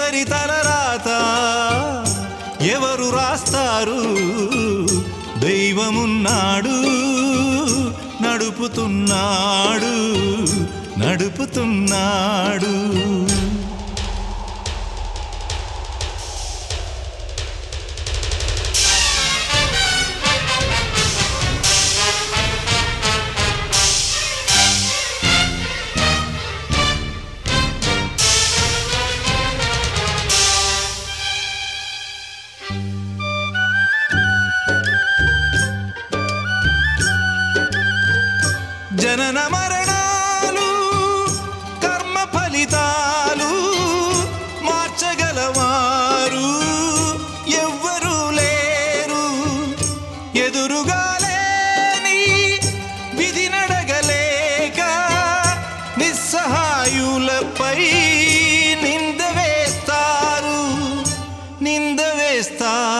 చివరి తలరాత ఎవరు రాస్తారు దైవమున్నాడు నడుపుతున్నాడు నడుపుతున్నాడు జనన మరణాలు కర్మ ఫలితాలు మార్చగలవారు ఎవ్వరూ లేరు ఎదురుగా లేని విధి నడగలేక నిస్సహాయులపై నింద వేస్తారు నింద వేస్తారు